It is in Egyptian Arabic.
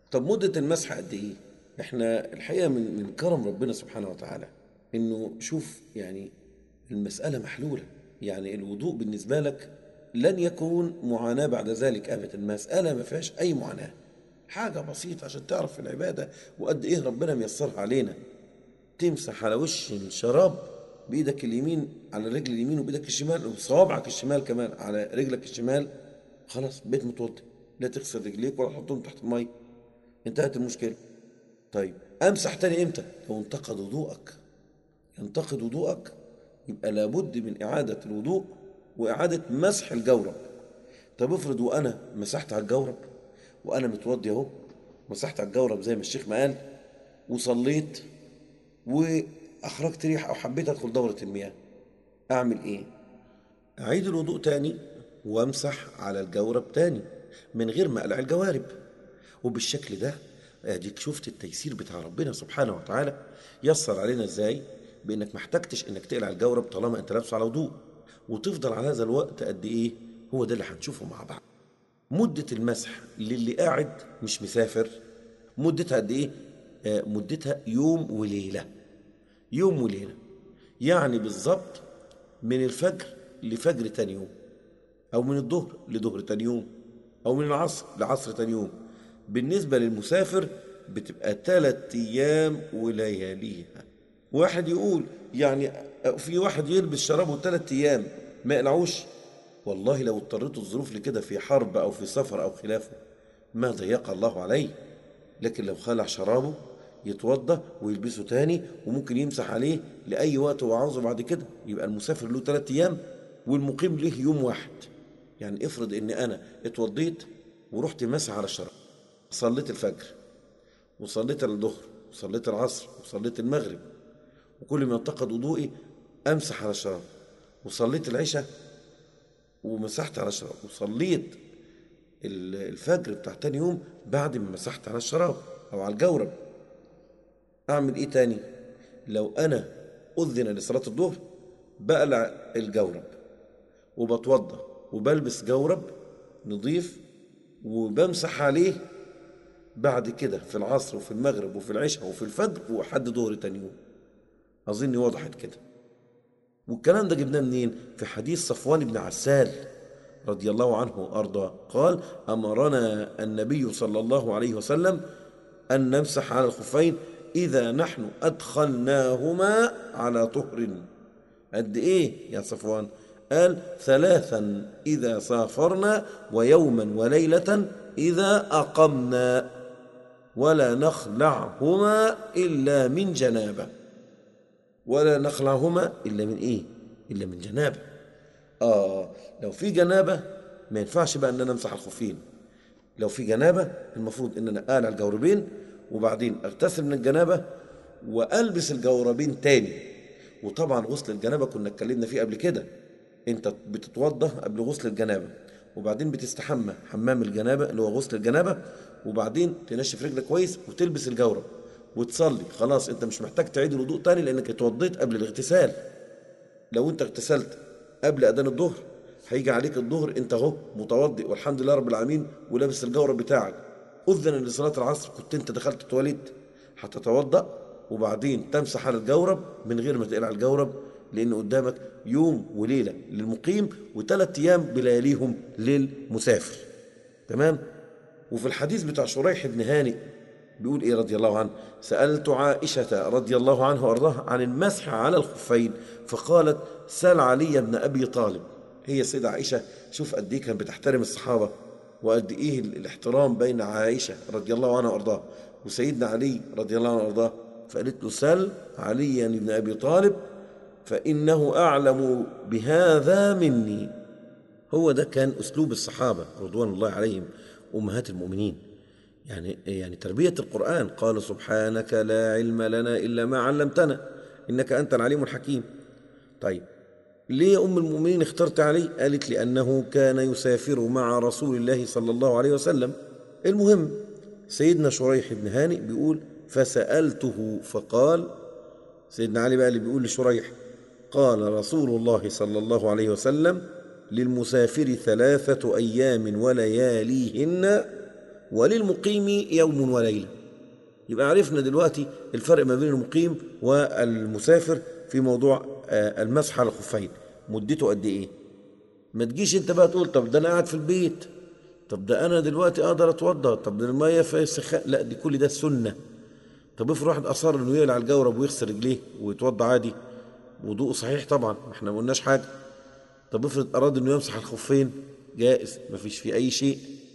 طب مدة المسح قد ايه احنا الحقيقة من من كرم ربنا سبحانه وتعالى انه شوف يعني المسألة محلولة يعني الوضوء بالنسبة لك لن يكون معاناة بعد ذلك أبدا المسألة ما فيهاش أي معاناة حاجة بسيطة عشان تعرف في العبادة وقد إيه ربنا ميسرها علينا تمسح على وش الشراب بإيدك اليمين على الرجل اليمين وبإيدك الشمال وصوابعك الشمال كمان على رجلك الشمال خلاص بيت متوضي لا تغسل رجليك ولا تحطهم تحت المية انتهت المشكلة طيب أمسح تاني إمتى؟ لو انتقد وضوءك ينتقد وضوءك يبقى لابد من إعادة الوضوء وإعادة مسح الجورب طب افرض وأنا مسحت على الجورب وأنا متوضي أهو مسحت على الجورب زي ما الشيخ ما قال وصليت وأخرجت ريح أو حبيت أدخل دورة المياه أعمل إيه؟ أعيد الوضوء تاني وأمسح على الجورب تاني من غير ما أقلع الجوارب وبالشكل ده اديك شفت التيسير بتاع ربنا سبحانه وتعالى يسر علينا ازاي بانك ما احتجتش انك تقلع الجورب طالما انت لابسه على وضوء وتفضل على هذا الوقت قد ايه هو ده اللي هنشوفه مع بعض مدة المسح للي قاعد مش مسافر مدتها قد ايه آه مدتها يوم وليلة يوم وليلة يعني بالظبط من الفجر لفجر تاني يوم او من الظهر لظهر تاني يوم او من العصر لعصر تاني يوم بالنسبة للمسافر بتبقى ثلاث أيام ولياليها واحد يقول يعني في واحد يلبس شرابه ثلاث أيام ما يقلعوش والله لو اضطريتوا الظروف لكده في حرب أو في سفر أو خلافه ما ضيق الله عليه لكن لو خلع شرابه يتوضى ويلبسه تاني وممكن يمسح عليه لأي وقت هو عاوزه بعد كده يبقى المسافر له ثلاث أيام والمقيم له يوم واحد يعني افرض ان انا اتوضيت ورحت مسح على الشراب صليت الفجر وصليت الظهر وصليت العصر وصليت المغرب وكل ما انتقد وضوئي امسح على الشراب وصليت العشاء ومسحت على الشراب وصليت الفجر بتاع تاني يوم بعد ما مسحت على الشراب او على الجورب اعمل ايه تاني لو انا اذن لصلاه الظهر بقلع الجورب وبتوضى وبلبس جورب نظيف وبمسح عليه بعد كده في العصر وفي المغرب وفي العشاء وفي الفجر وحد ظهر تاني يوم أظن وضحت كده والكلام ده جبناه منين في حديث صفوان بن عسال رضي الله عنه وأرضاه قال أمرنا النبي صلى الله عليه وسلم أن نمسح على الخفين إذا نحن أدخلناهما على طهر قد إيه يا صفوان قال ثلاثا إذا سافرنا ويوما وليلة إذا أقمنا ولا نخلعهما إلا من جنابة ولا نخلعهما إلا من إيه إلا من جنابة آه لو في جنابة ما ينفعش بقى أن أنا أمسح الخفين لو في جنابة المفروض أن أنا أقلع الجوربين وبعدين أغتسل من الجنابة وألبس الجوربين تاني وطبعا غسل الجنابة كنا اتكلمنا فيه قبل كده انت بتتوضى قبل غسل الجنابة وبعدين بتستحمى حمام الجنابة اللي هو غسل الجنابة وبعدين تنشف رجلك كويس وتلبس الجورب وتصلي خلاص انت مش محتاج تعيد الوضوء تاني لانك اتوضيت قبل الاغتسال لو انت اغتسلت قبل اذان الظهر هيجي عليك الظهر انت اهو متوضي والحمد لله رب العالمين ولابس الجورب بتاعك اذن لصلاه العصر كنت انت دخلت تواليت هتتوضا وبعدين تمسح على الجورب من غير ما تقلع الجورب لان قدامك يوم وليله للمقيم وثلاث ايام بلياليهم للمسافر تمام وفي الحديث بتاع شريح بن هانئ بيقول ايه رضي الله عنه سالت عائشه رضي الله عنها وارضاها عن المسح على الخفين فقالت سل علي بن ابي طالب هي السيده عائشه شوف قد ايه كانت بتحترم الصحابه وقد ايه الاحترام بين عائشه رضي الله عنها وارضاها وسيدنا علي رضي الله عنه وارضاه فقالت له سل عليا بن ابي طالب فانه اعلم بهذا مني هو ده كان اسلوب الصحابه رضوان الله عليهم امهات المؤمنين يعني يعني تربيه القران قال سبحانك لا علم لنا الا ما علمتنا انك انت العليم الحكيم طيب ليه ام المؤمنين اخترت عليه قالت لانه كان يسافر مع رسول الله صلى الله عليه وسلم المهم سيدنا شريح بن هانئ بيقول فسالته فقال سيدنا علي بقى اللي بيقول لشريح قال رسول الله صلى الله عليه وسلم للمسافر ثلاثة أيام ولياليهن وللمقيم يوم وليلة يبقى عرفنا دلوقتي الفرق ما بين المقيم والمسافر في موضوع آه، المسح على الخفين مدته قد ايه ما تجيش انت بقى تقول طب ده انا قاعد في البيت طب ده انا دلوقتي اقدر اتوضى طب ده الميه في السخاء لا دي كل ده السنه طب افرض واحد اصر انه يقلع الجورب ويغسل رجليه ويتوضى عادي وضوءه صحيح طبعا ما احنا ما قلناش حاجه طب افرض اراد انه يمسح الخفين جائز ما فيش فيه اي شيء